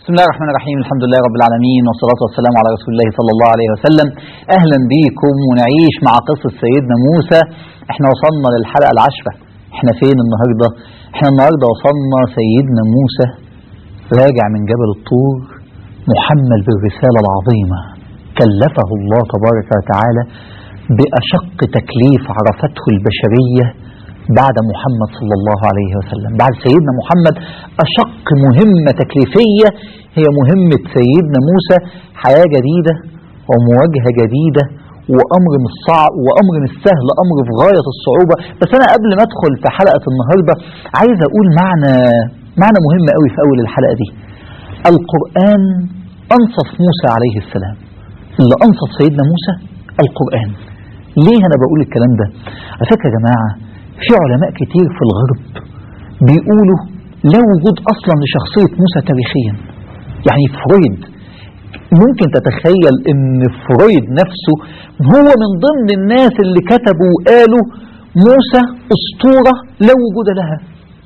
بسم الله الرحمن الرحيم الحمد لله رب العالمين والصلاة والسلام على رسول الله صلى الله عليه وسلم أهلا بيكم ونعيش مع قصة سيدنا موسى احنا وصلنا للحلقة العشرة احنا فين النهاردة احنا النهاردة وصلنا سيدنا موسى راجع من جبل الطور محمل بالرسالة العظيمة كلفه الله تبارك وتعالى بأشق تكليف عرفته البشرية بعد محمد صلى الله عليه وسلم بعد سيدنا محمد أشق مهمة تكليفية هي مهمة سيدنا موسى حياة جديدة ومواجهة جديدة وأمر مش صعب وأمر مش سهل أمر في غاية الصعوبة بس أنا قبل ما أدخل في حلقة النهاردة عايز أقول معنى معنى مهم قوي في أول الحلقة دي القرآن أنصف موسى عليه السلام اللي أنصف سيدنا موسى القرآن ليه أنا بقول الكلام ده على فكرة يا جماعة في علماء كتير في الغرب بيقولوا لا وجود أصلا لشخصية موسى تاريخيا يعني فرويد ممكن تتخيل ان فرويد نفسه هو من ضمن الناس اللي كتبوا وقالوا موسى أسطورة لا وجود لها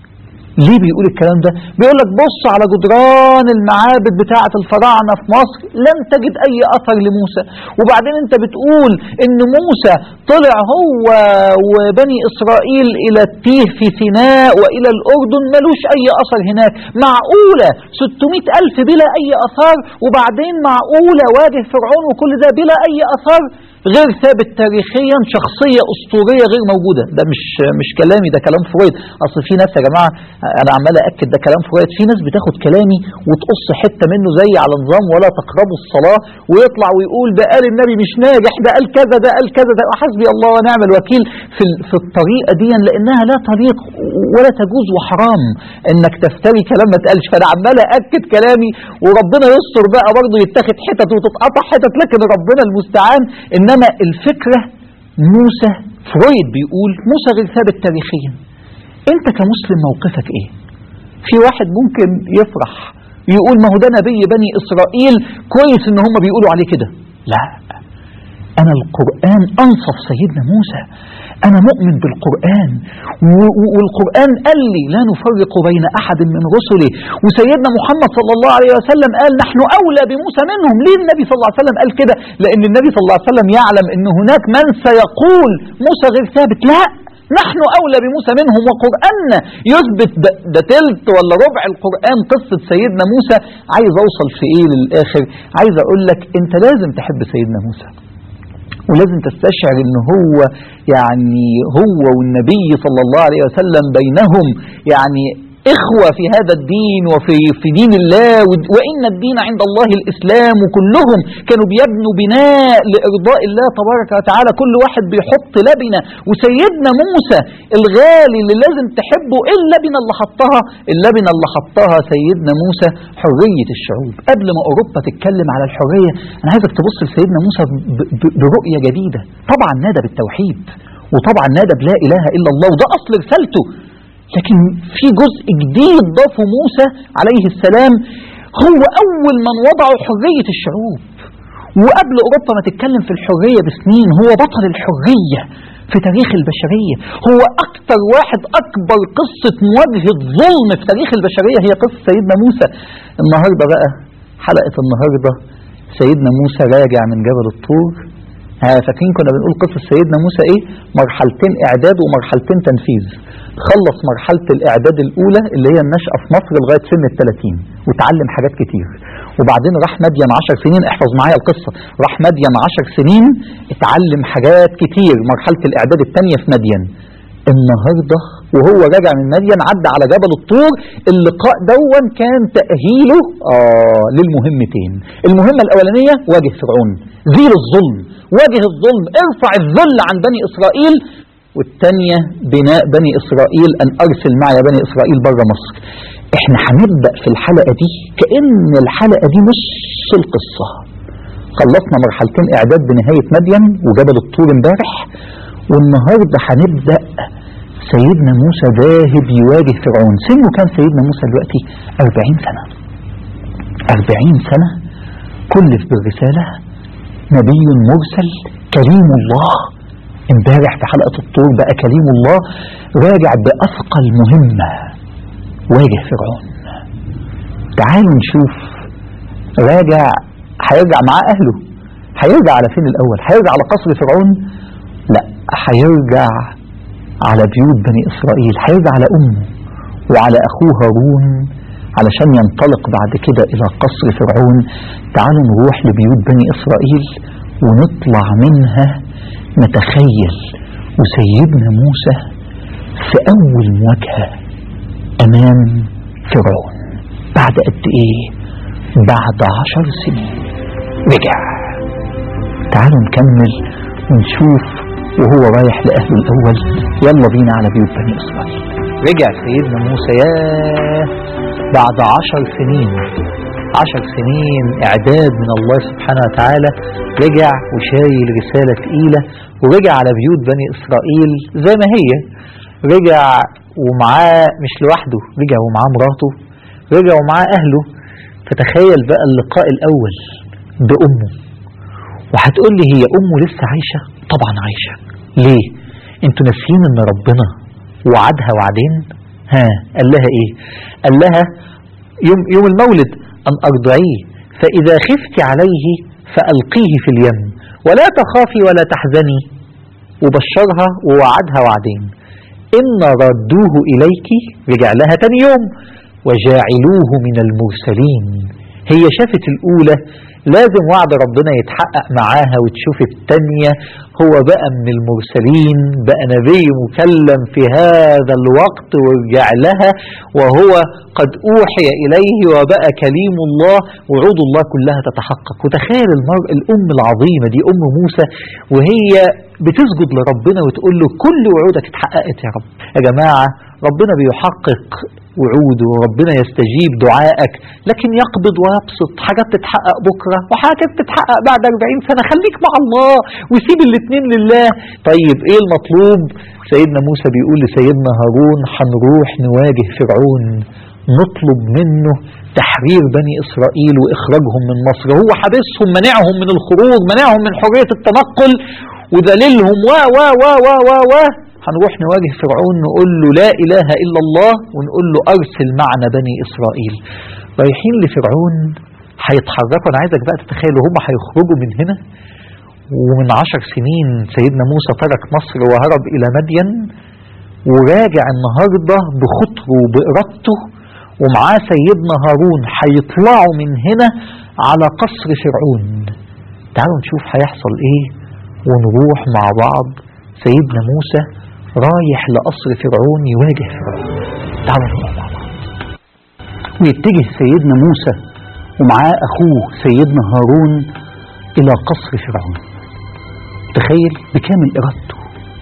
ليه بيقول الكلام ده بيقول لك بص على جدران المعابد بتاعة الفراعنة في مصر لن تجد اي اثر لموسى وبعدين انت بتقول ان موسى طلع هو وبني اسرائيل الى التيه في سيناء والى الاردن ملوش اي اثر هناك معقولة 600 الف بلا اي اثار وبعدين معقولة واجه فرعون وكل ده بلا اي اثار غير ثابت تاريخيا شخصية أسطورية غير موجودة ده مش مش كلامي ده كلام فرويد أصل في ناس يا جماعة أنا عمال أكد ده كلام فرويد في ناس بتاخد كلامي وتقص حتة منه زي على نظام ولا تقربوا الصلاة ويطلع ويقول ده قال النبي مش ناجح ده قال كذا ده قال كذا ده حسبي الله ونعم الوكيل في في الطريقة دي لأنها لا طريق ولا تجوز وحرام إنك تفتري كلام ما اتقالش فأنا عمال أكد كلامي وربنا يستر بقى برضه يتاخد حتت وتتقطع حتت لكن ربنا المستعان إنما الفكرة موسى فرويد بيقول موسى غير ثابت تاريخيا انت كمسلم موقفك ايه في واحد ممكن يفرح يقول ما هو ده نبي بني اسرائيل كويس ان هم بيقولوا عليه كده لا انا القرآن انصف سيدنا موسى انا مؤمن بالقرآن والقرآن قال لي لا نفرق بين احد من رسله وسيدنا محمد صلى الله عليه وسلم قال نحن اولى بموسى منهم ليه النبي صلى الله عليه وسلم قال كده لان النبي صلى الله عليه وسلم يعلم ان هناك من سيقول موسى غير ثابت لا نحن أولى بموسى منهم وقرآننا يثبت ده, ده تلت ولا ربع القرآن قصة سيدنا موسى عايز أوصل في إيه للآخر عايز أقول لك أنت لازم تحب سيدنا موسى ولازم تستشعر ان هو يعني هو والنبي صلى الله عليه وسلم بينهم يعني إخوة في هذا الدين وفي في دين الله وإن الدين عند الله الإسلام وكلهم كانوا بيبنوا بناء لإرضاء الله تبارك وتعالى كل واحد بيحط لبنة وسيدنا موسى الغالي اللي لازم تحبه إيه اللبنة اللي حطها اللبنة اللي حطها سيدنا موسى حرية الشعوب قبل ما أوروبا تتكلم على الحرية أنا عايزك تبص لسيدنا موسى برؤية جديدة طبعا نادى بالتوحيد وطبعا نادى بلا إله إلا الله وده أصل رسالته لكن في جزء جديد ضافه موسى عليه السلام هو أول من وضعوا حرية الشعوب وقبل أوروبا ما تتكلم في الحرية بسنين هو بطل الحرية في تاريخ البشرية هو أكتر واحد أكبر قصة مواجهة ظلم في تاريخ البشرية هي قصة سيدنا موسى النهاردة بقى حلقة النهاردة سيدنا موسى راجع من جبل الطور فاكرين كنا بنقول قصة سيدنا موسى ايه مرحلتين اعداد ومرحلتين تنفيذ خلص مرحلة الاعداد الاولى اللي هي النشأة في مصر لغاية سن الثلاثين وتعلم حاجات كتير وبعدين راح مدين عشر سنين احفظ معايا القصة راح مدين عشر سنين اتعلم حاجات كتير مرحلة الاعداد الثانية في مدين النهاردة وهو راجع من مدين عدى على جبل الطور اللقاء دون كان تأهيله آه للمهمتين المهمة الأولانية واجه فرعون زيل الظلم واجه الظلم ارفع الذل عن بني إسرائيل والثانية بناء بني إسرائيل أن أرسل معي بني إسرائيل بره مصر احنا هنبدأ في الحلقة دي كأن الحلقة دي نص القصة خلصنا مرحلتين إعداد بنهاية مدين وجبل الطور امبارح والنهاردة هنبدأ سيدنا موسى ذاهب يواجه فرعون سنه كان سيدنا موسى دلوقتي 40 سنة 40 سنة كلف بالرسالة نبي مرسل كريم الله امبارح في حلقة الطور بقى كريم الله راجع بأثقل مهمة واجه فرعون تعالوا نشوف راجع هيرجع معاه أهله هيرجع على فين الأول هيرجع على قصر فرعون لا هيرجع على بيوت بني إسرائيل هيرجع على أمه وعلى أخوه هارون علشان ينطلق بعد كده إلى قصر فرعون تعالوا نروح لبيوت بني إسرائيل ونطلع منها نتخيل وسيدنا موسى في أول مواجهة أمام فرعون بعد قد إيه؟ بعد عشر سنين رجع تعالوا نكمل ونشوف وهو رايح لأهله الأول يلا بينا على بيوت بني إسرائيل رجع سيدنا موسى ياه بعد عشر سنين عشر سنين إعداد من الله سبحانه وتعالى رجع وشايل رسالة تقيلة ورجع على بيوت بني إسرائيل زي ما هي رجع ومعاه مش لوحده رجع ومعاه مراته رجع ومعاه أهله فتخيل بقى اللقاء الأول بأمه وهتقول لي هي أمه لسه عايشة طبعا عايشة ليه انتوا ناسيين ان ربنا وعدها وعدين ها قال لها ايه قال لها يوم, يوم المولد ان ارضعيه فاذا خفت عليه فالقيه في اليم ولا تخافي ولا تحزني وبشرها ووعدها وعدين ان ردوه اليك رجع لها تاني يوم وجاعلوه من المرسلين هي شافت الاولى لازم وعد ربنا يتحقق معاها وتشوف التانية هو بقى من المرسلين بقى نبي مكلم في هذا الوقت ورجع لها وهو قد أوحي إليه وبقى كليم الله وعود الله كلها تتحقق وتخيل المرء الأم العظيمة دي أم موسى وهي بتسجد لربنا وتقول له كل وعودك اتحققت يا رب يا جماعة ربنا بيحقق وعوده وربنا يستجيب دعائك لكن يقبض ويبسط حاجات تتحقق بكرة وحاجات تتحقق بعد 40 سنة خليك مع الله وسيب الاثنين لله طيب ايه المطلوب سيدنا موسى بيقول لسيدنا هارون هنروح نواجه فرعون نطلب منه تحرير بني إسرائيل وإخراجهم من مصر هو حبسهم منعهم من الخروج منعهم من حرية التنقل ودليلهم و و و و و و هنروح نواجه فرعون نقول له لا إله إلا الله ونقول له أرسل معنا بني إسرائيل رايحين لفرعون هيتحركوا أنا عايزك بقى تتخيل هم هيخرجوا من هنا ومن عشر سنين سيدنا موسى ترك مصر وهرب إلى مدين وراجع النهاردة بخطره وبإرادته ومعاه سيدنا هارون هيطلعوا من هنا على قصر فرعون تعالوا نشوف هيحصل ايه ونروح مع بعض سيدنا موسى رايح لقصر فرعون يواجه فرعون تعالوا نروح مع بعض ويتجه سيدنا موسى ومعاه أخوه سيدنا هارون إلى قصر فرعون تخيل بكامل إرادته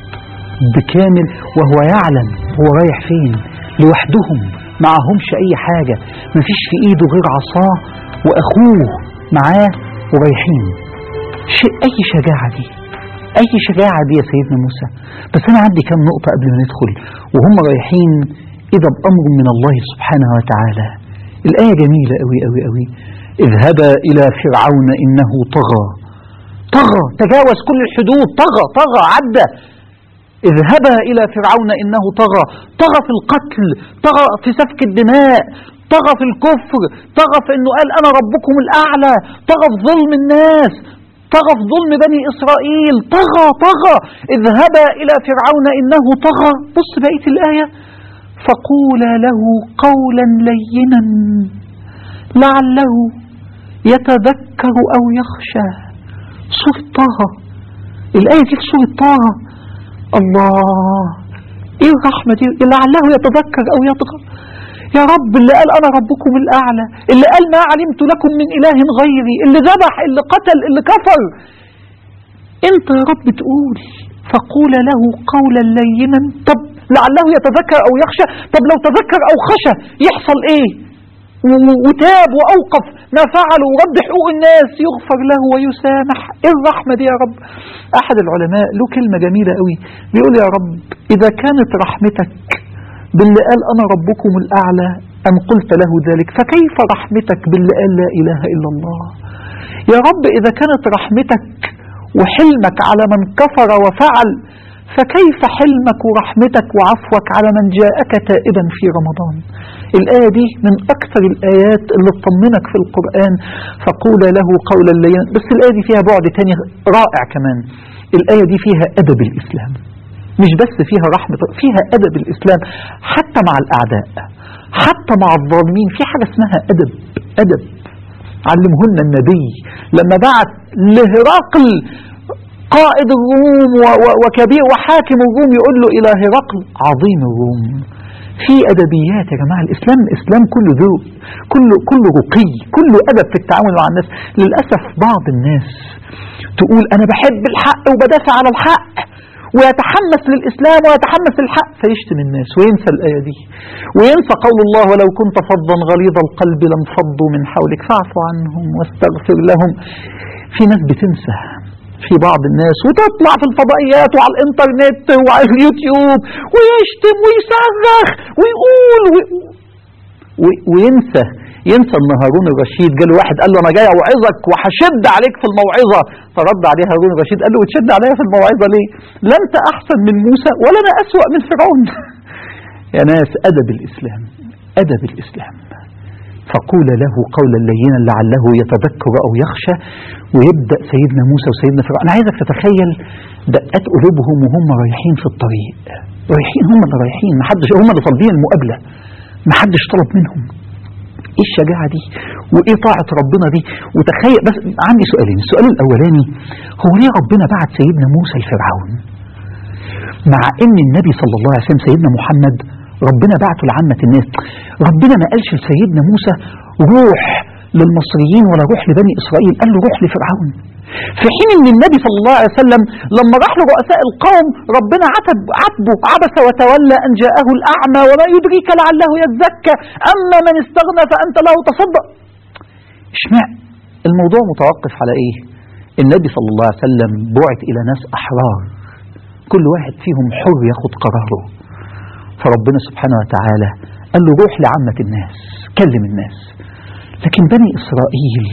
بكامل وهو يعلم هو رايح فين لوحدهم معهمش أي حاجة مفيش في إيده غير عصاه وأخوه معاه ورايحين شيء أي شجاعة دي أي شجاعة دي يا سيدنا موسى بس أنا عندي كام نقطة قبل ما ندخل وهم رايحين إذا بأمر من الله سبحانه وتعالى الآية جميلة أوي أوي أوي اذهبا إلى فرعون إنه طغى طغى تجاوز كل الحدود طغى طغى عدى اذهبا إلى فرعون إنه طغى طغى في القتل طغى في سفك الدماء طغى في الكفر طغى في أنه قال أنا ربكم الأعلى طغى في ظلم الناس طغى في ظلم بني إسرائيل طغى طغى اذهبا إلى فرعون إنه طغى بص بقية الآية فقولا له قولا لينا لعله يتذكر أو يخشى سورة طه الآية دي في سورة طه الله ايه الرحمة دي لعله يتذكر او يطغى يا رب اللي قال انا ربكم الاعلى اللي قال ما علمت لكم من اله غيري اللي ذبح اللي قتل اللي كفر انت يا رب تقول فقول له قولا لينا طب لعله يتذكر او يخشى طب لو تذكر او خشى يحصل ايه وتاب وأوقف ما فعل ورد حقوق الناس يغفر له ويسامح إيه الرحمة دي يا رب أحد العلماء له كلمة جميلة قوي بيقول يا رب إذا كانت رحمتك باللي قال أنا ربكم الأعلى أن قلت له ذلك فكيف رحمتك باللي قال لا إله إلا الله يا رب إذا كانت رحمتك وحلمك على من كفر وفعل فكيف حلمك ورحمتك وعفوك على من جاءك تائبا في رمضان الآية دي من أكثر الآيات اللي تطمنك في القرآن فقول له قولا لينا بس الآية دي فيها بعد تاني رائع كمان الآية دي فيها أدب الإسلام مش بس فيها رحمة فيها أدب الإسلام حتى مع الأعداء حتى مع الظالمين في حاجة اسمها أدب أدب علمهن النبي لما بعت لهرقل قائد الروم و- و- وكبير وحاكم الروم يقول له إلى هرقل عظيم الروم في أدبيات يا جماعة الإسلام إسلام كله ذوق كله كله رقي كله أدب في التعامل مع الناس للأسف بعض الناس تقول أنا بحب الحق وبدافع على الحق ويتحمس للإسلام ويتحمس للحق فيشتم الناس وينسى الآية دي وينسى قول الله ولو كنت فظا غليظ القلب لانفضوا من حولك فاعف عنهم واستغفر لهم في ناس بتنسى في بعض الناس وتطلع في الفضائيات وعلى الانترنت وعلى اليوتيوب ويشتم ويصرخ ويقول و... و... وينسى ينسى ان هارون الرشيد جاله واحد قال له انا جاي اوعظك وهشد عليك في الموعظه فرد عليه هارون الرشيد قال له وتشد عليا في الموعظه ليه؟ لا انت احسن من موسى ولا انا اسوأ من فرعون يا ناس ادب الاسلام ادب الاسلام فقول له قولا لينا لعله يتذكر او يخشى ويبدا سيدنا موسى وسيدنا فرعون انا عايزك تتخيل دقات قلوبهم وهم رايحين في الطريق رايحين هم اللي رايحين ما حدش هم اللي طالبين المقابله ما حدش طلب منهم ايه الشجاعه دي وايه طاعه ربنا دي وتخيل بس عندي سؤالين السؤال الاولاني هو ليه ربنا بعت سيدنا موسى لفرعون مع ان النبي صلى الله عليه وسلم سيدنا محمد ربنا بعته لعامة الناس ربنا ما قالش لسيدنا موسى روح للمصريين ولا روح لبني إسرائيل قال له روح لفرعون في حين ان النبي صلى الله عليه وسلم لما راح لرؤساء القوم ربنا عتب عتبه عبس وتولى ان جاءه الاعمى وما يدريك لعله يزكى اما من استغنى فانت له تصدق اشمعنى الموضوع متوقف على ايه النبي صلى الله عليه وسلم بعت الى ناس احرار كل واحد فيهم حر ياخد قراره فربنا سبحانه وتعالى قال له روح لعامة الناس كلم الناس لكن بني إسرائيل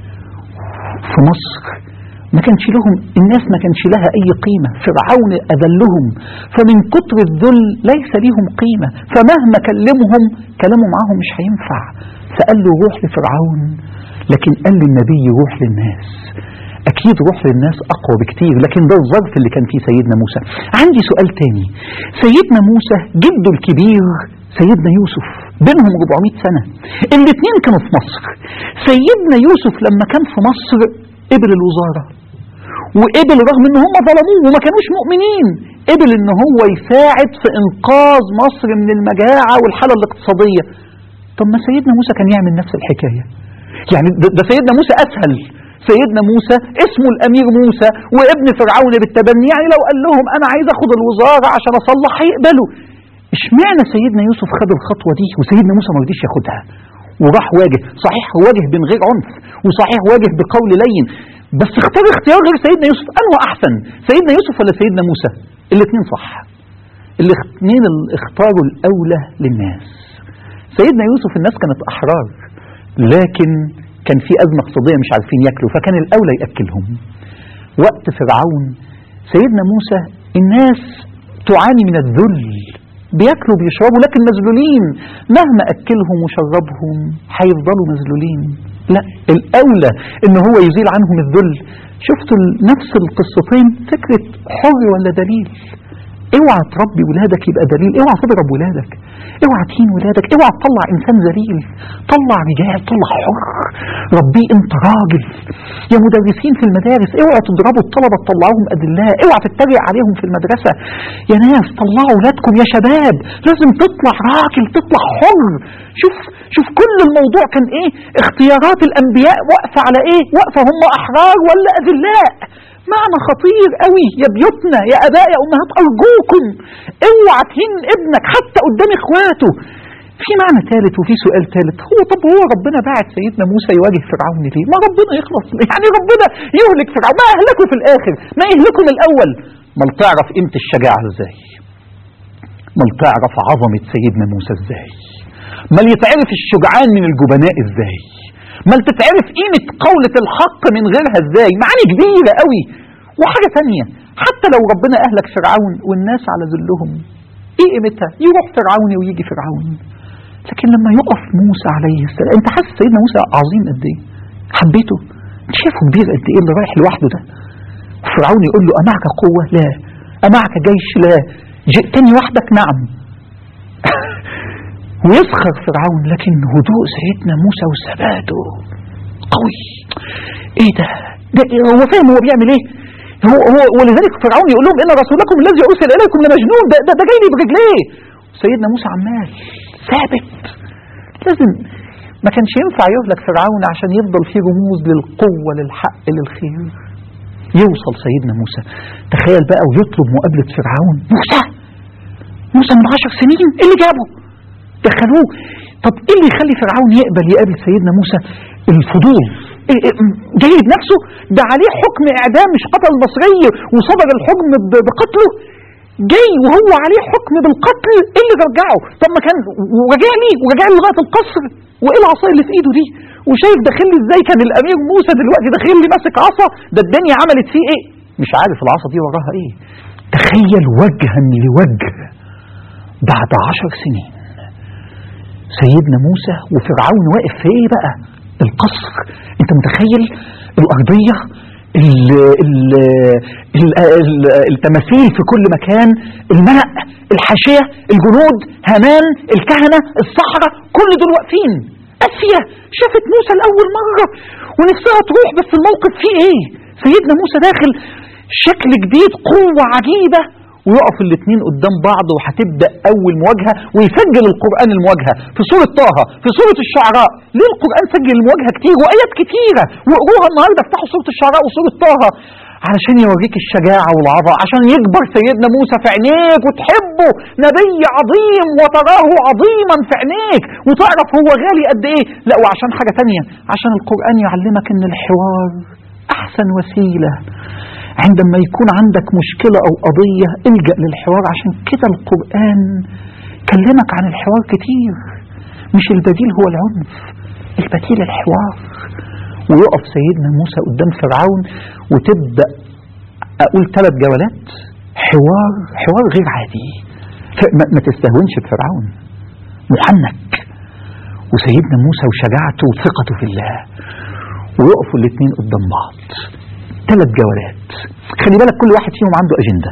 في مصر ما كانش لهم الناس ما كانش لها أي قيمة فرعون أذلهم فمن كتر الذل ليس لهم قيمة فمهما كلمهم كلامه معاهم مش هينفع فقال له روح لفرعون لكن قال للنبي روح للناس أكيد روح للناس أقوى بكتير لكن ده الظرف اللي كان فيه سيدنا موسى عندي سؤال تاني سيدنا موسى جده الكبير سيدنا يوسف بينهم 400 سنة الاثنين كانوا في مصر سيدنا يوسف لما كان في مصر قبل الوزارة وقبل رغم ان هم ظلموه وما كانوش مؤمنين قبل ان هو يساعد في انقاذ مصر من المجاعة والحالة الاقتصادية طب ما سيدنا موسى كان يعمل نفس الحكاية يعني ده ده سيدنا موسى اسهل سيدنا موسى اسمه الامير موسى وابن فرعون بالتبني يعني لو قال لهم انا عايز اخد الوزاره عشان اصلح هيقبلوا اشمعنى سيدنا يوسف خد الخطوه دي وسيدنا موسى ما رضيش ياخدها وراح واجه صحيح واجه من غير عنف وصحيح واجه بقول لين بس اختار اختيار غير سيدنا يوسف انه احسن سيدنا يوسف ولا سيدنا موسى الاثنين صح الاثنين اختاروا الاولى للناس سيدنا يوسف الناس كانت احرار لكن كان في أزمة اقتصادية مش عارفين ياكلوا فكان الأولى يأكلهم وقت فرعون سيدنا موسى الناس تعاني من الذل بياكلوا بيشربوا لكن مذلولين مهما أكلهم وشربهم هيفضلوا مذلولين لا الأولى إن هو يزيل عنهم الذل شفتوا نفس القصتين فكرة حر ولا دليل اوعى تربي ولادك يبقى دليل اوعى تضرب ولادك اوعى تهين ولادك اوعى تطلع انسان ذليل طلع رجال طلع حر ربيه انت راجل يا مدرسين في المدارس اوعى تضربوا الطلبه تطلعوهم ادلاء اوعى تتريق عليهم في المدرسه يا ناس طلعوا ولادكم يا شباب لازم تطلع راجل تطلع حر شوف شوف كل الموضوع كان ايه اختيارات الانبياء واقفه على ايه واقفه هم احرار ولا اذلاء معنى خطير قوي يا بيوتنا يا اباء يا امهات ارجوكم اوعى تهين ابنك حتى قدام اخواته في معنى ثالث وفي سؤال ثالث هو طب هو ربنا بعت سيدنا موسى يواجه فرعون ليه؟ ما ربنا يخلص ليه؟ يعني ربنا يهلك فرعون ما اهلكه في الاخر ما يهلكه من الاول ما تعرف قيمه الشجاعه ازاي؟ ما تعرف عظمه سيدنا موسى ازاي؟ ما يتعرف الشجعان من الجبناء ازاي؟ ما تتعرف قيمة قولة الحق من غيرها ازاي معاني كبيرة قوي وحاجة تانية حتى لو ربنا أهلك فرعون والناس على ذلهم ايه قيمتها يروح فرعون ويجي فرعون لكن لما يقف موسى عليه السلام انت حاسس سيدنا موسى عظيم قد ايه حبيته انت شايفه كبير قد ايه اللي رايح لوحده ده فرعون يقول له أمعك قوة لا أمعك جيش لا جئتني وحدك نعم ويسخر فرعون لكن هدوء سيدنا موسى وثباته قوي ايه ده ده إيه هو فاهم هو بيعمل ايه هو, هو ولذلك فرعون يقول لهم ان رسولكم الذي ارسل اليكم لمجنون ده, ده, ده جاي لي برجليه سيدنا موسى عمال ثابت لازم ما كانش ينفع يهلك فرعون عشان يفضل فيه رموز للقوة للحق للخير يوصل سيدنا موسى تخيل بقى ويطلب مقابلة فرعون موسى موسى من عشر سنين ايه اللي جابه دخلوه طب ايه اللي يخلي فرعون يقبل يقابل سيدنا موسى الفضول إيه إيه جاي بنفسه ده عليه حكم اعدام مش قتل مصري وصدر الحكم ب- بقتله جاي وهو عليه حكم بالقتل ايه اللي رجعه طب ما كان ورجع لي ورجع لي لغايه القصر وايه العصايه اللي في ايده دي وشايف داخل لي ازاي كان الامير موسى دلوقتي داخل لي ماسك عصا ده الدنيا عملت فيه ايه مش عارف العصا دي وراها ايه تخيل وجها لوجه بعد عشر سنين سيدنا موسى وفرعون واقف في ايه بقى القصر انت متخيل الارضيه ال ال ال ال التماثيل في كل مكان الملأ الحاشية الجنود هامان الكهنة الصحراء كل دول واقفين آسيا شافت موسى لأول مرة ونفسها تروح بس الموقف فيه ايه سيدنا موسى داخل شكل جديد قوة عجيبة ويقف الاثنين قدام بعض وهتبدا اول مواجهه ويسجل القران المواجهه في سوره طه في سوره الشعراء ليه القران سجل المواجهه كتير وايات كتيره واقروها النهارده افتحوا سوره الشعراء وسوره طه علشان يوريك الشجاعة والعظمة عشان يكبر سيدنا موسى في عينيك وتحبه نبي عظيم وتراه عظيما في عينيك وتعرف هو غالي قد ايه لا وعشان حاجة تانية عشان القرآن يعلمك ان الحوار احسن وسيلة عندما يكون عندك مشكلة أو قضية الجأ للحوار عشان كده القرآن كلمك عن الحوار كتير مش البديل هو العنف البديل الحوار ويقف سيدنا موسى قدام فرعون وتبدأ أقول ثلاث جولات حوار حوار غير عادي ما, ما تستهونش بفرعون محنك وسيدنا موسى وشجاعته وثقته في الله ويقفوا الاثنين قدام بعض ثلاث جولات خلي بالك كل واحد فيهم عنده أجندة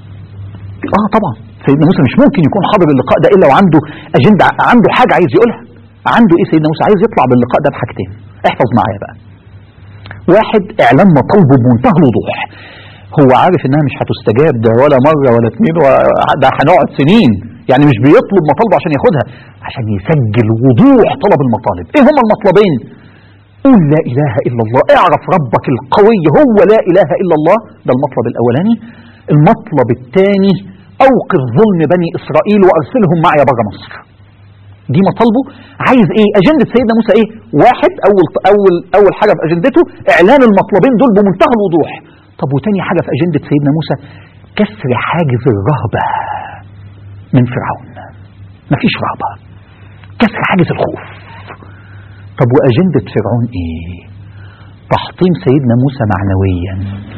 اه طبعا سيدنا موسى مش ممكن يكون حاضر اللقاء ده الا وعنده اجنده عنده حاجه عايز يقولها عنده ايه سيدنا موسى عايز يطلع باللقاء ده بحاجتين احفظ معايا بقى واحد اعلام مطلوب بمنتهى الوضوح هو عارف انها مش هتستجاب ده ولا مره ولا اتنين ولا ده هنقعد سنين يعني مش بيطلب مطالبه عشان ياخدها عشان يسجل وضوح طلب المطالب ايه هما المطلبين قول لا اله الا الله اعرف ربك القوي هو لا اله الا الله ده المطلب الاولاني المطلب الثاني اوقف ظلم بني اسرائيل وارسلهم معي بره مصر دي مطالبه عايز ايه اجنده سيدنا موسى ايه واحد اول اول اول حاجه في اجندته اعلان المطلبين دول بمنتهى الوضوح طب وتاني حاجه في اجنده سيدنا موسى كسر حاجز الرهبه من فرعون مفيش رهبه كسر حاجز الخوف طب واجنده فرعون ايه تحطيم سيدنا موسى معنويا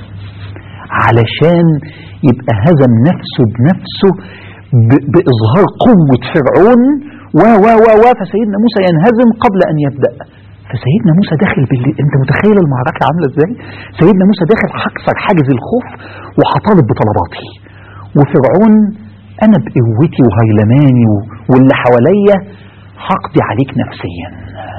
علشان يبقى هزم نفسه بنفسه بإظهار قوة فرعون و و و و فسيدنا موسى ينهزم قبل أن يبدأ فسيدنا موسى داخل باللي انت متخيل المعركة عاملة ازاي سيدنا موسى داخل هكسر حاجز الخوف وهطالب بطلباتي وفرعون انا بقوتي وهيلماني واللي حواليا هقضي عليك نفسيا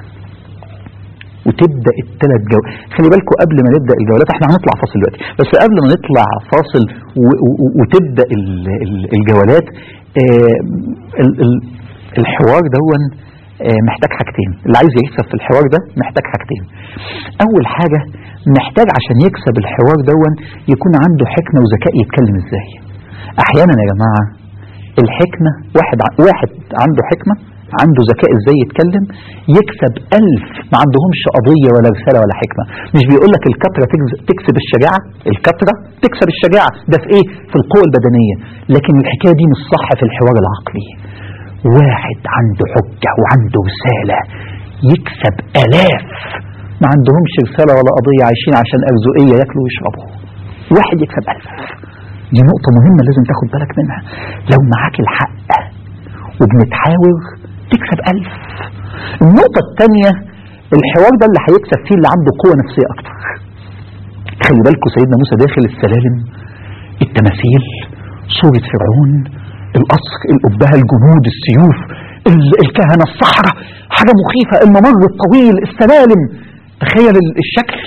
وتبدا الثلاث جولات خلي بالكم قبل ما نبدا الجولات احنا هنطلع فاصل دلوقتي بس قبل ما نطلع فاصل وتبدا الجولات آه الحوار دون آه محتاج حاجتين اللي عايز يكسب في الحوار ده محتاج حاجتين اول حاجه محتاج عشان يكسب الحوار دون يكون عنده حكمه وذكاء يتكلم ازاي احيانا يا جماعه الحكمه واحد واحد عنده حكمه عنده ذكاء ازاي يتكلم يكسب ألف ما عندهمش قضية ولا رسالة ولا حكمة مش بيقول لك الكترة تكسب الشجاعة الكترة تكسب الشجاعة ده في ايه في القوة البدنية لكن الحكاية دي مش صح في الحوار العقلي واحد عنده حجة وعنده رسالة يكسب ألاف ما عندهمش رسالة ولا قضية عايشين عشان أرزقية ياكلوا ويشربوا واحد يكسب ألف دي نقطة مهمة لازم تاخد بالك منها لو معاك الحق وبنتحاور تكسب ألف النقطة الثانية الحوار ده اللي هيكسب فيه اللي عنده قوة نفسية أكتر خلي بالكم سيدنا موسى داخل السلالم التماثيل صورة فرعون القصر الأبهة الجنود السيوف ال- الكهنة الصحراء حاجة مخيفة الممر الطويل السلالم تخيل ال- الشكل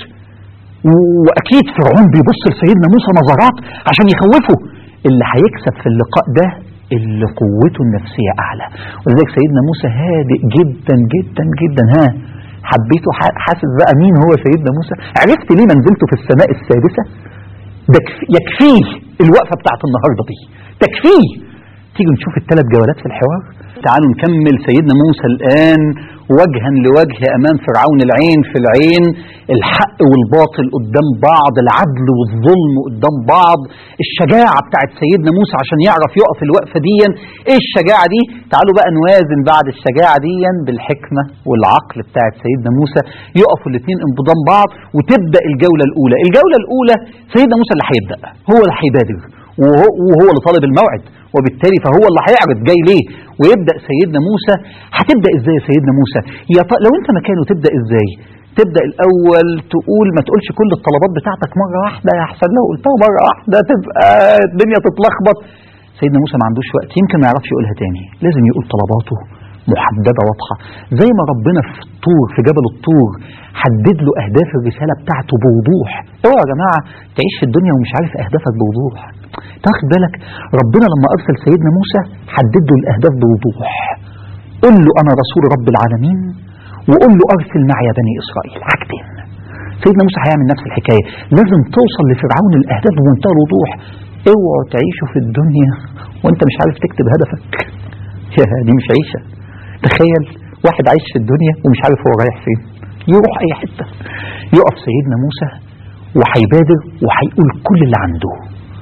واكيد فرعون بيبص لسيدنا موسى نظرات عشان يخوفه اللي هيكسب في اللقاء ده اللي قوته النفسية أعلى ولذلك سيدنا موسى هادئ جدا جدا جدا ها حبيته ح- حاسس بقى مين هو سيدنا موسى عرفت ليه منزلته في السماء السادسة ده كف- يكفيه الوقفة بتاعت النهاردة دي تكفيه تيجوا نشوف الثلاث جولات في الحوار تعالوا نكمل سيدنا موسى الآن وجها لوجه أمام فرعون العين في العين الحق والباطل قدام بعض العدل والظلم قدام بعض الشجاعة بتاعت سيدنا موسى عشان يعرف يقف الوقفة دي ايه الشجاعة دي تعالوا بقى نوازن بعد الشجاعة دي بالحكمة والعقل بتاعت سيدنا موسى يقفوا الاثنين انقضام بعض وتبدأ الجولة الأولى الجولة الأولى سيدنا موسى اللي هيبدأ هو اللي هيبادر وهو, وهو اللي طالب الموعد وبالتالي فهو اللي هيعرض جاي ليه ويبدا سيدنا موسى هتبدا ازاي يا سيدنا موسى يا ط... لو انت مكانه تبدا ازاي تبدا الاول تقول ما تقولش كل الطلبات بتاعتك مره واحده يا حسن لو قلتها مره واحده تبقى الدنيا تتلخبط سيدنا موسى ما عندوش وقت يمكن ما يعرفش يقولها تاني لازم يقول طلباته محددة واضحة زي ما ربنا في الطور في جبل الطور حدد له أهداف الرسالة بتاعته بوضوح اوعى يا جماعة تعيش في الدنيا ومش عارف أهدافك بوضوح تاخد بالك ربنا لما أرسل سيدنا موسى حدد له الأهداف بوضوح قل له أنا رسول رب العالمين وقل له أرسل معي بني إسرائيل حاجتين سيدنا موسى هيعمل نفس الحكاية لازم توصل لفرعون الأهداف بمنتهى الوضوح اوعوا تعيشوا في الدنيا وانت مش عارف تكتب هدفك يا دي مش عيشة تخيل واحد عايش في الدنيا ومش عارف هو رايح فين يروح اي حتة يقف سيدنا موسى وهيبادر وهيقول كل اللي عنده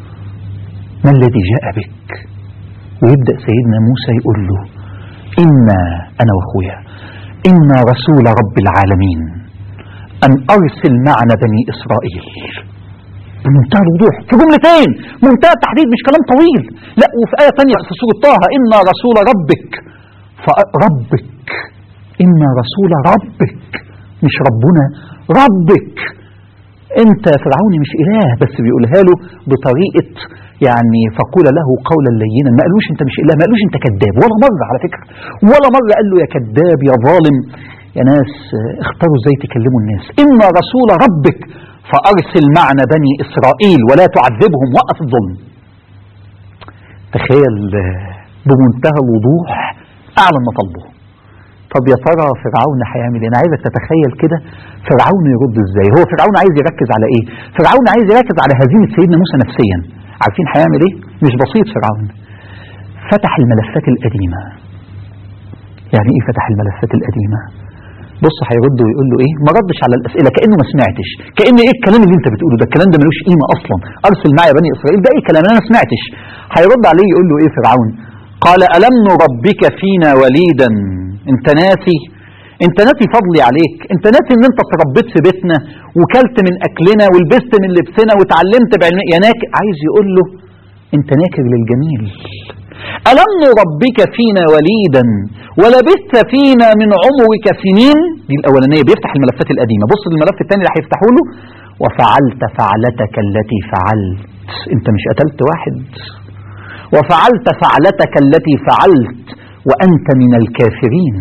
ما الذي جاء بك ويبدأ سيدنا موسى يقول له إنا أنا وأخويا إنا رسول رب العالمين أن أرسل معنا بني إسرائيل بمنتهى الوضوح في جملتين منتهى التحديد مش كلام طويل لا وفي آية ثانية في سورة طه إنا رسول ربك فربك إنا رسول ربك مش ربنا ربك انت فرعوني مش اله بس بيقولها له بطريقه يعني فقول له قولا لينا ما قالوش انت مش اله ما قالوش انت كذاب ولا مره على فكره ولا مره قال له يا كذاب يا ظالم يا ناس اه، اختاروا ازاي تكلموا الناس ان رسول ربك فارسل معنا بني اسرائيل ولا تعذبهم وقف الظلم تخيل اه، بمنتهى الوضوح اعلن مطالبه طب يا ترى فرعون هيعمل ايه؟ انا عايزك تتخيل كده فرعون يرد ازاي؟ هو فرعون عايز يركز على ايه؟ فرعون عايز يركز على هزيمه سيدنا موسى نفسيا. عارفين هيعمل ايه؟ مش بسيط فرعون. فتح الملفات القديمه. يعني ايه فتح الملفات القديمه؟ بص هيرد ويقول له ايه؟ ما ردش على الاسئله كانه ما سمعتش، كان ايه الكلام اللي انت بتقوله ده؟ الكلام ده ملوش قيمه اصلا، ارسل معي بني اسرائيل ده ايه كلام انا ما سمعتش. هيرد عليه يقول له ايه فرعون؟ قال الم نربك فينا وليدا انت ناسي انت ناسي فضلي عليك انت ناسي ان انت اتربيت في بيتنا وكلت من اكلنا ولبست من لبسنا وتعلمت بعلم يا ناك عايز يقول له انت ناكر للجميل ألم نربك فينا وليدا ولبثت فينا من عمرك سنين دي الأولانية بيفتح الملفات القديمة بص الملف الثاني اللي هيفتحه له وفعلت فعلتك التي فعلت انت مش قتلت واحد وفعلت فعلتك التي فعلت وأنت من الكافرين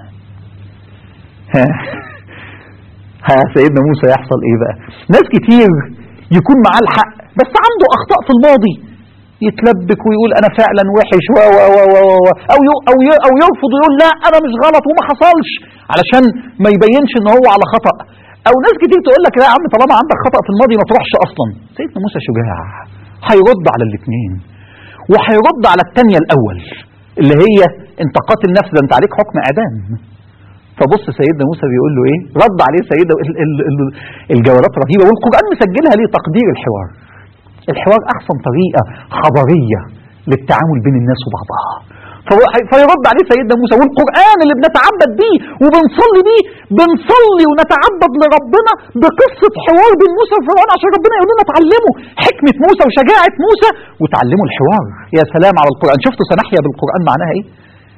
ها ها سيدنا موسى يحصل ايه بقى ناس كتير يكون معاه الحق بس عنده اخطاء في الماضي يتلبك ويقول انا فعلا وحش و و و و و او ي- او ي- او يرفض ويقول لا انا مش غلط وما حصلش علشان ما يبينش ان هو على خطأ او ناس كتير تقول لك لا يا عم طالما عندك خطأ في الماضي ما تروحش اصلا سيدنا موسى شجاع هيرد على الاثنين وهيرد على الثانيه الاول اللي هي انت قاتل نفس ده انت عليك حكم اعدام فبص سيدنا موسى بيقول له ايه رد عليه سيدنا ال- ال- ال- الجولات رهيبه والقران مسجلها ليه تقدير الحوار الحوار احسن طريقه حضاريه للتعامل بين الناس وبعضها فهو- فيرد عليه سيدنا موسى والقران اللي بنتعبد بيه وبنصلي بيه بنصلي ونتعبد لربنا بقصه حوار بين موسى وفرعون عشان ربنا يقول لنا اتعلموا حكمه موسى وشجاعه موسى وتعلموا الحوار يا سلام على القران شفتوا سنحيا بالقران معناها ايه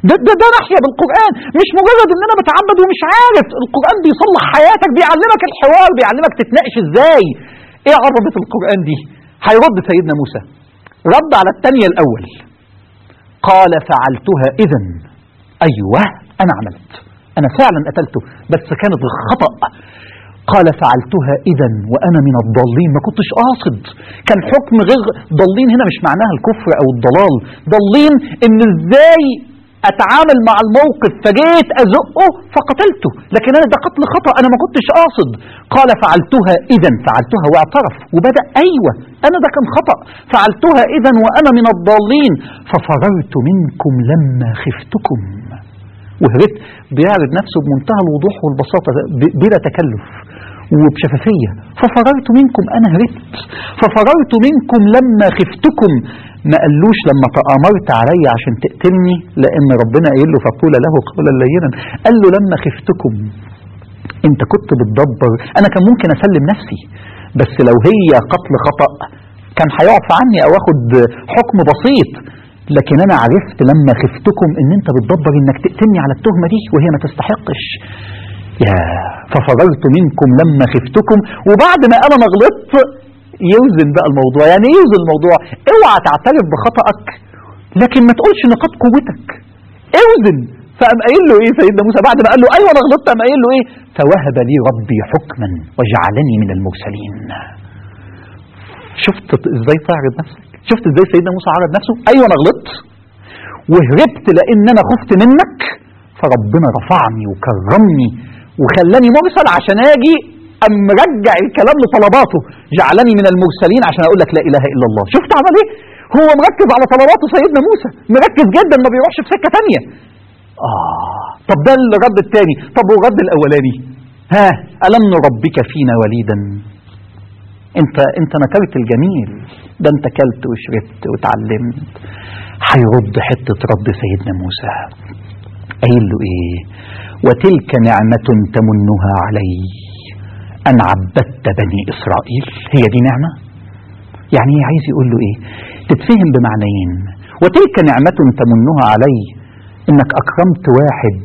ده, ده, ده ناحية بالقرآن مش مجرد ان انا بتعبد ومش عارف القرآن بيصلح حياتك بيعلمك الحوار بيعلمك تتناقش ازاي ايه عظمة القرآن دي هيرد سيدنا موسى رد على الثانية الاول قال فعلتها اذا ايوه انا عملت انا فعلا قتلته بس كانت خطأ قال فعلتها اذا وانا من الضالين ما كنتش قاصد كان حكم غير ضالين هنا مش معناها الكفر او الضلال ضالين ان ازاي اتعامل مع الموقف فجيت ازقه فقتلته لكن انا ده قتل خطا انا ما كنتش قاصد قال فعلتها اذا فعلتها واعترف وبدا ايوه انا ده كان خطا فعلتها اذا وانا من الضالين ففررت منكم لما خفتكم وهربت بيعرض نفسه بمنتهى الوضوح والبساطه بلا تكلف وبشفافية ففررت منكم أنا هربت ففررت منكم لما خفتكم ما قالوش لما تآمرت علي عشان تقتلني لأن ربنا قايل له فقول له قولا لينا قال له لما خفتكم انت كنت بتدبر انا كان ممكن اسلم نفسي بس لو هي قتل خطأ كان هيعفى عني او اخد حكم بسيط لكن انا عرفت لما خفتكم ان انت بتدبر انك تقتلني على التهمة دي وهي ما تستحقش يا ففررت منكم لما خفتكم وبعد ما قال انا غلطت يوزن بقى الموضوع يعني ايه يوزن الموضوع اوعى تعترف بخطأك لكن ما تقولش نقاط قوتك اوزن فقام قايل له ايه سيدنا موسى بعد ما قال له ايوه انا غلطت قام قايل له ايه فوهب لي ربي حكما وجعلني من المرسلين شفت ازاي تعرض نفسك شفت ازاي سيدنا موسى عرض نفسه ايوه انا غلطت وهربت لان انا خفت منك فربنا رفعني وكرمني وخلاني مرسل عشان اجي ام رجع الكلام لطلباته جعلني من المرسلين عشان اقول لك لا اله الا الله شفت عمل ايه هو مركز على طلباته سيدنا موسى مركز جدا ما بيروحش في سكه ثانيه اه طب ده الرد الثاني طب والرد الاولاني ها الم نربك فينا وليدا انت انت نكرت الجميل ده انت كلت وشربت وتعلمت هيرد حته رد سيدنا موسى قايل له ايه وتلك نعمة تمنها علي أن عبدت بني إسرائيل هي دي نعمة يعني عايز يقول له إيه تتفهم بمعنيين وتلك نعمة تمنها علي إنك أكرمت واحد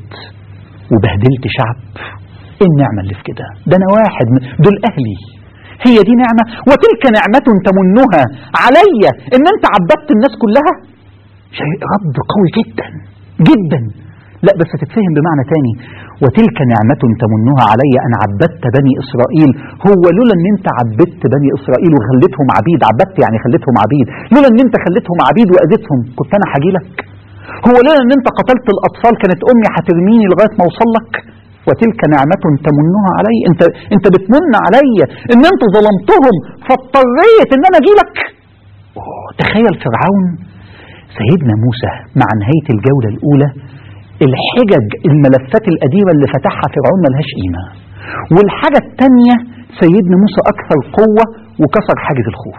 وبهدلت شعب إيه النعمة اللي في كده ده أنا واحد دول أهلي هي دي نعمة وتلك نعمة تمنها علي إن أنت عبدت الناس كلها شيء رد قوي جدا جدا لا بس تتفهم بمعنى تاني وتلك نعمة تمنها علي أن عبدت بني إسرائيل هو لولا أن أنت عبدت بني إسرائيل وخليتهم عبيد عبدت يعني خليتهم عبيد لولا أن أنت خليتهم عبيد وأذيتهم كنت أنا هاجي لك هو لولا أن أنت قتلت الأطفال كانت أمي هترميني لغاية ما أوصل لك وتلك نعمة تمنها علي أنت أنت بتمن علي أن أنت ظلمتهم فاضطريت أن أنا أجي لك تخيل فرعون سيدنا موسى مع نهاية الجولة الأولى الحجج الملفات القديمة اللي فتحها فرعون ملهاش قيمة والحاجة الثانية سيدنا موسى أكثر قوة وكسر حاجز الخوف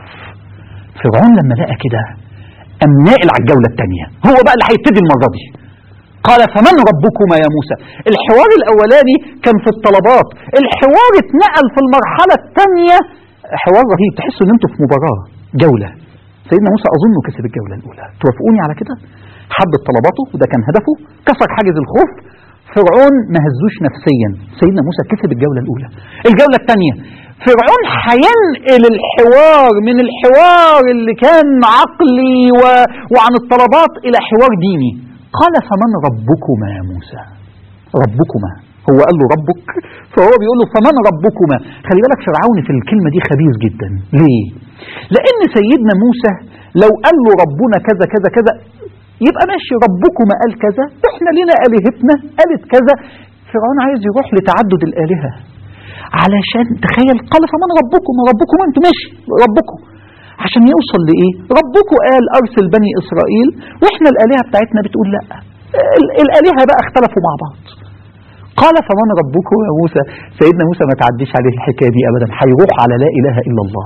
فرعون لما لقى كده قام ناقل على الجولة الثانية هو بقى اللي هيبتدي المرة دي قال فمن ربكما يا موسى الحوار الأولاني كان في الطلبات الحوار اتنقل في المرحلة الثانية حوار رهيب تحسوا ان انتوا في مباراة جولة سيدنا موسى أظنه كسب الجولة الأولى توافقوني على كده حدد طلباته وده كان هدفه كسر حاجز الخوف فرعون ما هزوش نفسيا سيدنا موسى كسب الجولة الأولى الجولة الثانية فرعون هينقل الحوار من الحوار اللي كان عقلي و... وعن الطلبات إلى حوار ديني قال فمن ربكما يا موسى ربكما هو قال له ربك فهو بيقول له فمن ربكما خلي بالك فرعون في الكلمة دي خبيث جدا ليه لأن سيدنا موسى لو قال له ربنا كذا كذا كذا يبقى ماشي ربكما قال كذا احنا لنا آلهتنا قالت كذا فرعون عايز يروح لتعدد الآلهة علشان تخيل قال فمن ربكم ربكم انتوا ماشي ربكم عشان يوصل لإيه ربكم قال أرسل بني إسرائيل وإحنا الآلهة بتاعتنا بتقول لا الآلهة بقى اختلفوا مع بعض قال فمن ربكم يا موسى سيدنا موسى ما تعديش عليه الحكاية دي أبدا هيروح على لا إله إلا الله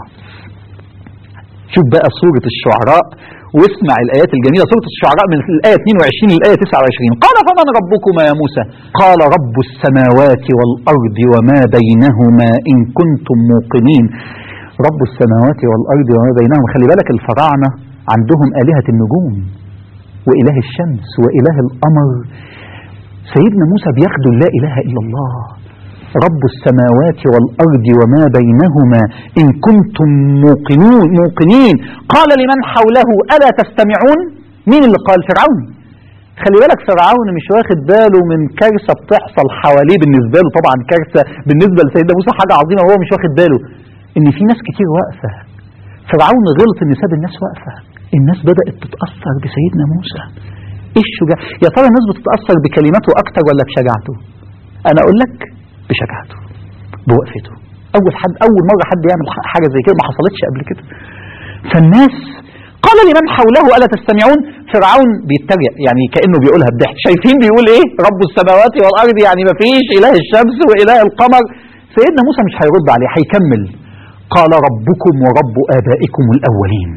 شوف بقى سورة الشعراء واسمع الآيات الجميلة سورة الشعراء من الآية 22 للآية 29 قال فمن ربكما يا موسى قال رب السماوات والأرض وما بينهما إن كنتم موقنين رب السماوات والأرض وما بينهما خلي بالك الفراعنة عندهم آلهة النجوم وإله الشمس وإله القمر سيدنا موسى بياخدوا لا إله إلا الله رب السماوات والأرض وما بينهما إن كنتم موقنون موقنين قال لمن حوله ألا تستمعون مين اللي قال فرعون خلي بالك فرعون مش واخد باله من كارثة بتحصل حواليه بالنسبة له طبعا كارثة بالنسبة لسيدنا موسى حاجة عظيمة وهو مش واخد باله إن في ناس كتير واقفة فرعون غلط إن ساب الناس واقفة الناس بدأت تتأثر بسيدنا موسى ايه الشجاع يا ترى الناس بتتأثر بكلماته أكتر ولا بشجاعته أنا أقول لك بشجاعته بوقفته أول حد أول مرة حد يعمل حاجة زي كده ما حصلتش قبل كده فالناس قال لمن حوله ألا تستمعون فرعون بيتريق يعني كأنه بيقولها بضحك شايفين بيقول إيه رب السماوات والأرض يعني ما فيش إله الشمس وإله القمر سيدنا موسى مش هيرد عليه هيكمل قال ربكم ورب آبائكم الأولين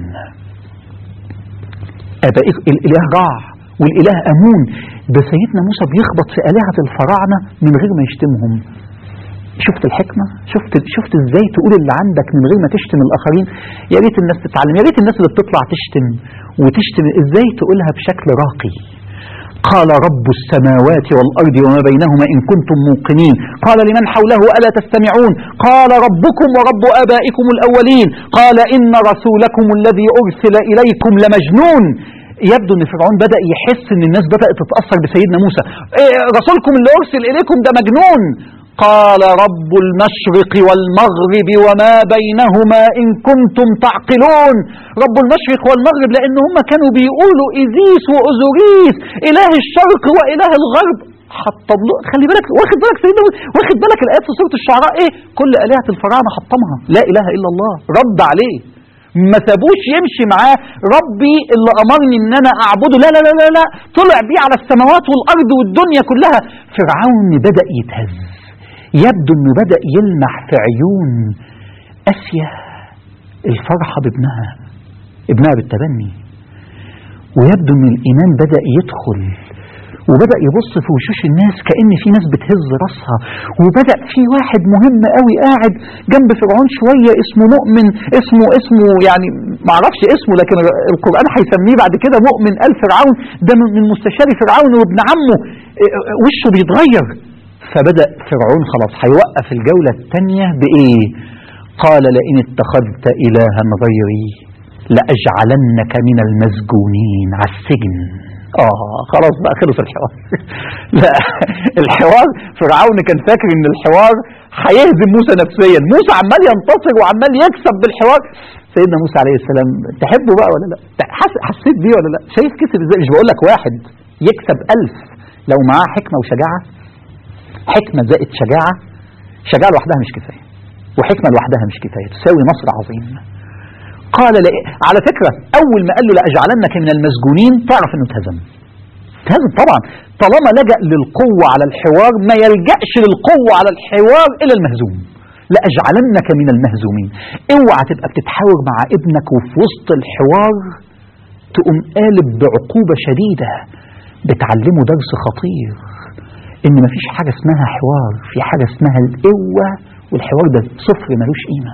آبائكم الإله جاع والإله أمون ده سيدنا موسى بيخبط في آلهة الفراعنة من غير ما يشتمهم شفت الحكمة شفت شفت ازاي تقول اللي عندك من غير ما تشتم الآخرين يا ريت الناس تتعلم يا ريت الناس اللي بتطلع تشتم وتشتم ازاي تقولها بشكل راقي قال رب السماوات والأرض وما بينهما إن كنتم موقنين قال لمن حوله ألا تستمعون قال ربكم ورب آبائكم الأولين قال إن رسولكم الذي أرسل إليكم لمجنون يبدو ان فرعون بدا يحس ان الناس بدات تتاثر بسيدنا موسى إيه رسولكم اللي ارسل اليكم ده مجنون قال رب المشرق والمغرب وما بينهما ان كنتم تعقلون رب المشرق والمغرب لان هم كانوا بيقولوا ايزيس واوزوريس اله الشرق واله الغرب حطم له خلي بالك واخد بالك سيدنا موسى واخد بالك الايات في سوره الشعراء ايه كل الهه الفراعنه حطمها لا اله الا الله رد عليه ما سابوش يمشي معاه ربي اللي امرني ان انا اعبده لا لا لا لا, لا. طلع بيه على السماوات والارض والدنيا كلها فرعون بدا يتهز يبدو انه بدا يلمح في عيون اسيا الفرحه بابنها ابنها بالتبني ويبدو ان الايمان بدا يدخل وبدأ يبص في وشوش الناس كأن في ناس بتهز راسها وبدأ في واحد مهم قوي قاعد جنب فرعون شوية اسمه مؤمن اسمه اسمه يعني معرفش اسمه لكن القرآن هيسميه بعد كده مؤمن آل فرعون ده من مستشار فرعون وابن عمه وشه بيتغير فبدأ فرعون خلاص هيوقف الجولة الثانية بإيه قال لئن اتخذت إلها غيري لأجعلنك من المسجونين على السجن اه خلاص بقى خلص الحوار لا الحوار فرعون كان فاكر ان الحوار هيهزم موسى نفسيا موسى عمال ينتصر وعمال يكسب بالحوار سيدنا موسى عليه السلام تحبه بقى ولا لا حسيت بيه ولا لا شايف كسب ازاي مش بقول لك واحد يكسب ألف لو معاه حكمة وشجاعة حكمة زائد شجاعة شجاعة لوحدها مش كفاية وحكمة لوحدها مش كفاية تساوي نصر عظيم قال لأ على فكرة أول ما قال له لأجعلنك من المسجونين تعرف أنه اتهزم اتهزم طبعا طالما لجأ للقوة على الحوار ما يلجأش للقوة على الحوار إلى المهزوم لأجعلنك من المهزومين اوعى تبقى بتتحاور مع ابنك وفي وسط الحوار تقوم قالب بعقوبة شديدة بتعلمه درس خطير ان مفيش حاجة اسمها حوار في حاجة اسمها القوة والحوار ده صفر ملوش قيمة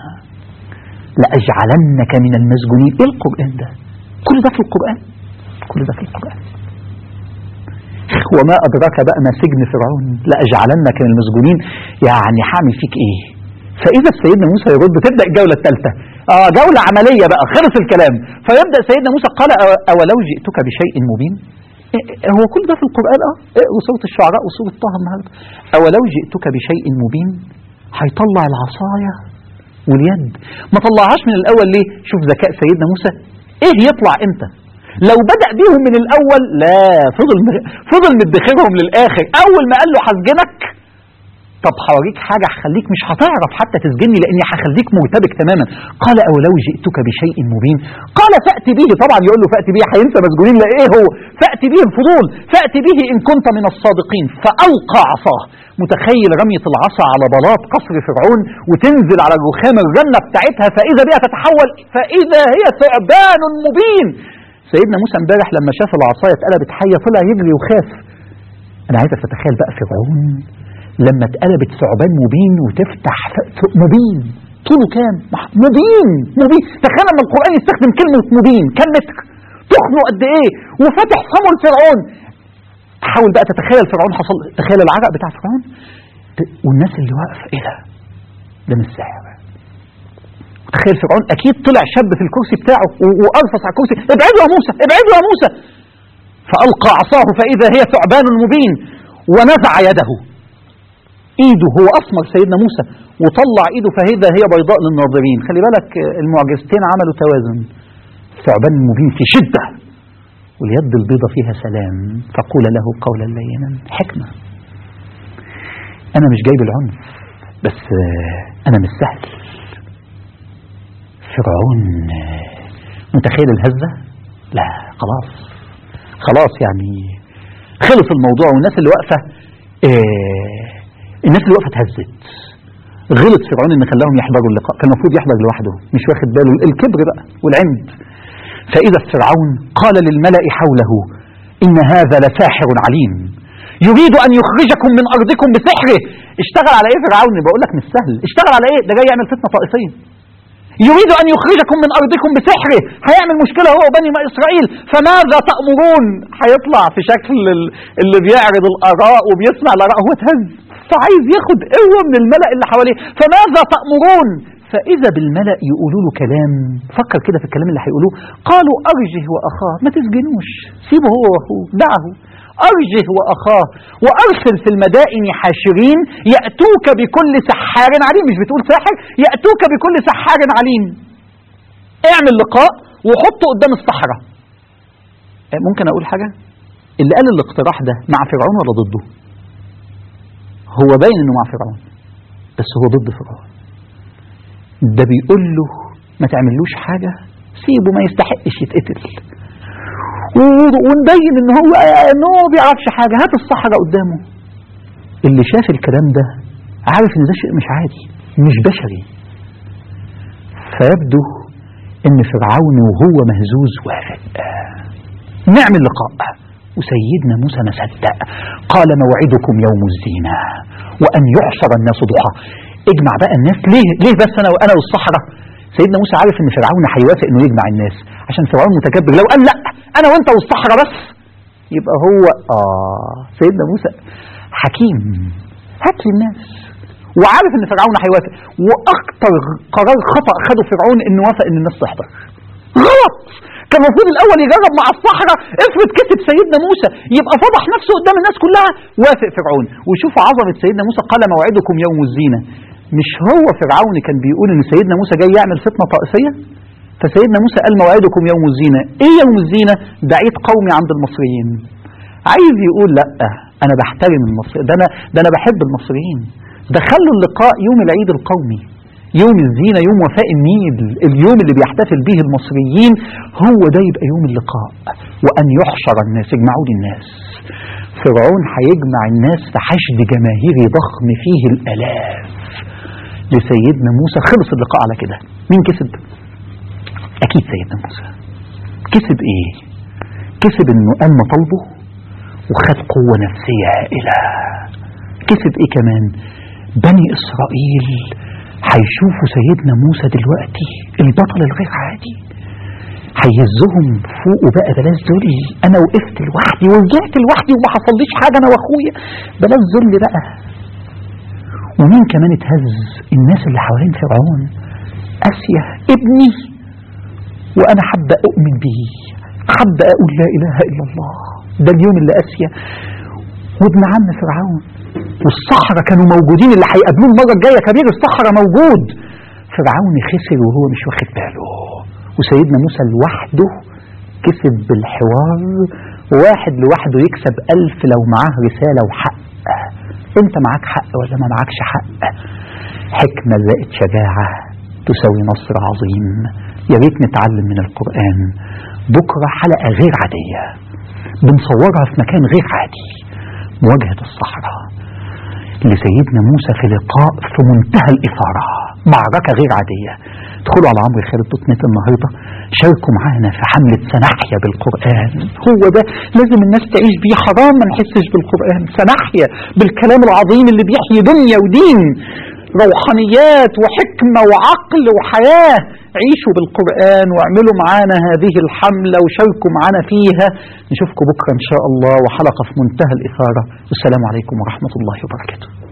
لأجعلنك من المسجونين ايه القرآن ده كل ده في القرآن كل ده في القرآن وما أدراك بقى ما سجن فرعون لأجعلنك من المسجونين يعني هعمل فيك ايه فإذا سيدنا موسى يرد تبدأ الجولة الثالثة آه جولة عملية بقى خلص الكلام فيبدأ سيدنا موسى قال أولو جئتك بشيء مبين هو كل ده في القرآن اه اقروا سورة الشعراء وسورة طه النهارده أولو جئتك بشيء مبين هيطلع العصاية واليد ما طلعهاش من الأول ليه شوف ذكاء سيدنا موسى ايه يطلع امتى لو بدأ بيهم من الأول لا فضل فضل مدخرهم للآخر أول ما قال له هسجنك طب هوريك حاجة هخليك مش هتعرف حتى تسجني لأني هخليك مرتبك تماما قال أولو جئتك بشيء مبين قال فأتي به طبعا يقول له فأتي به هينسى مسجونين لا إيه هو فأتي به الفضول فأتي به إن كنت من الصادقين فألقى عصاه متخيل رمية العصا على بلاط قصر فرعون وتنزل على الرخام الرنة بتاعتها فإذا بها تتحول فإذا هي ثعبان مبين سيدنا موسى امبارح لما شاف العصاية اتقلبت حية طلع يجري وخاف أنا عايزك تتخيل بقى فرعون لما اتقلبت ثعبان مبين وتفتح مبين طوله كام؟ مبين مبين تخيل لما القرآن يستخدم كلمة مبين كم متر؟ تخنوا قد ايه وفتح فمه لفرعون حاول بقى تتخيل فرعون حصل تخيل العرق بتاع فرعون ت- والناس اللي واقفه ايه ده ده مش سحر تخيل فرعون اكيد طلع شاب في الكرسي بتاعه و- وارفس على الكرسي ابعدوا يا موسى ابعدوا يا موسى فالقى عصاه فاذا هي ثعبان مبين ونزع يده ايده هو اسمر سيدنا موسى وطلع ايده فاذا هي بيضاء للناظرين خلي بالك آه، المعجزتين عملوا توازن ثعبان مبين في شده واليد البيضة فيها سلام فقول له قولا لينا حكمة أنا مش جايب العنف بس آه، أنا مش سهل فرعون آه، متخيل الهزة لا خلاص خلاص يعني خلص الموضوع والناس اللي واقفة آه، الناس اللي واقفة اتهزت غلط فرعون ان خلاهم يحضروا اللقاء كان المفروض يحضر لوحده مش واخد باله الكبر بقى والعند فإذا فرعون قال للملأ حوله إن هذا لساحر عليم يريد أن يخرجكم من أرضكم بسحره اشتغل على إيه فرعون بقول لك مش سهل اشتغل على إيه ده جاي يعمل فتنة طائفية يريد أن يخرجكم من أرضكم بسحره هيعمل مشكلة هو وبني إسرائيل فماذا تأمرون هيطلع في شكل ال- اللي بيعرض الآراء وبيسمع الآراء هو اتهز فعايز ياخد قوة من الملأ اللي حواليه فماذا تأمرون فإذا بالملأ يقولوا له كلام فكر كده في الكلام اللي هيقولوه قالوا أرجه وأخاه ما تسجنوش سيبه هو وأخوه دعه أرجه وأخاه وأرسل في المدائن حاشرين يأتوك بكل سحار عليم مش بتقول ساحر يأتوك بكل سحار عليم اعمل لقاء وحطه قدام الصحراء آه، ممكن أقول حاجة اللي قال الاقتراح ده مع فرعون ولا ضده هو باين انه مع فرعون بس هو ضد فرعون ده بيقول له ما تعملوش حاجة سيبه ما يستحقش يتقتل و- ونبين ان هو ان هو ما بيعرفش حاجة هات الصحراء قدامه اللي شاف الكلام ده عارف ان ده شيء مش عادي مش بشري فيبدو ان فرعون وهو مهزوز وافق نعمل لقاء وسيدنا موسى ما صدق قال موعدكم يوم الزينة وأن يحشر الناس ضحى اجمع بقى الناس ليه ليه بس أنا وأنا والصحراء سيدنا موسى عارف ان فرعون هيوافق انه يجمع الناس عشان فرعون متكبر لو قال لا انا وانت والصحراء بس يبقى هو اه سيدنا موسى حكيم هات لي الناس وعارف ان فرعون هيوافق واكتر قرار خطا خده فرعون انه وافق ان الناس تحضر غلط كان المفروض الاول يجرب مع الصحراء افرض كتب سيدنا موسى يبقى فضح نفسه قدام الناس كلها وافق فرعون وشوفوا عظمه سيدنا موسى قال موعدكم يوم الزينه مش هو فرعون كان بيقول ان سيدنا موسى جاي يعمل فتنه طائفيه فسيدنا موسى قال موعدكم يوم الزينه ايه يوم الزينه ده عيد قومي عند المصريين عايز يقول لا انا بحترم المصريين ده انا ده انا بحب المصريين ده خلوا اللقاء يوم العيد القومي يوم الزينة يوم وفاء النيل اليوم اللي بيحتفل به المصريين هو ده يبقى يوم اللقاء وأن يحشر الناس يجمعوا لي الناس فرعون هيجمع الناس في حشد جماهيري ضخم فيه الآلاف لسيدنا موسى خلص اللقاء على كده مين كسب أكيد سيدنا موسى كسب إيه كسب إنه قام مطالبه وخد قوة نفسية هائلة كسب إيه كمان بني إسرائيل هيشوفوا سيدنا موسى دلوقتي البطل الغير عادي هيهزهم فوق وبقى بلاش ذل انا وقفت لوحدي ورجعت لوحدي وما حصليش حاجه انا واخويا بلاش ذل بقى ومين كمان اتهز الناس اللي حوالين فرعون اسيا ابني وانا حابه اؤمن به حابه اقول لا اله الا الله ده اليوم اللي اسيا وابن عم فرعون والصحراء كانوا موجودين اللي هيقابلوه المره الجايه كبير الصحراء موجود فرعون خسر وهو مش واخد باله وسيدنا موسى لوحده كسب بالحوار واحد لوحده يكسب ألف لو معاه رسالة وحق انت معاك حق ولا ما معاكش حق حكمة زائد شجاعة تساوي نصر عظيم يا ريت نتعلم من القرآن بكرة حلقة غير عادية بنصورها في مكان غير عادي مواجهة الصحراء لسيدنا موسى في لقاء في منتهى الإثارة معركة غير عادية ادخلوا على عمرو خالد دوت نت النهارده شاركوا معانا في حملة سنحيا بالقرآن هو ده لازم الناس تعيش بيه حرام ما نحسش بالقرآن سنحيا بالكلام العظيم اللي بيحيي دنيا ودين روحانيات وحكمة وعقل وحياة عيشوا بالقرآن واعملوا معانا هذه الحملة وشاركوا معانا فيها نشوفكم بكرة إن شاء الله وحلقة في منتهى الإثارة والسلام عليكم ورحمة الله وبركاته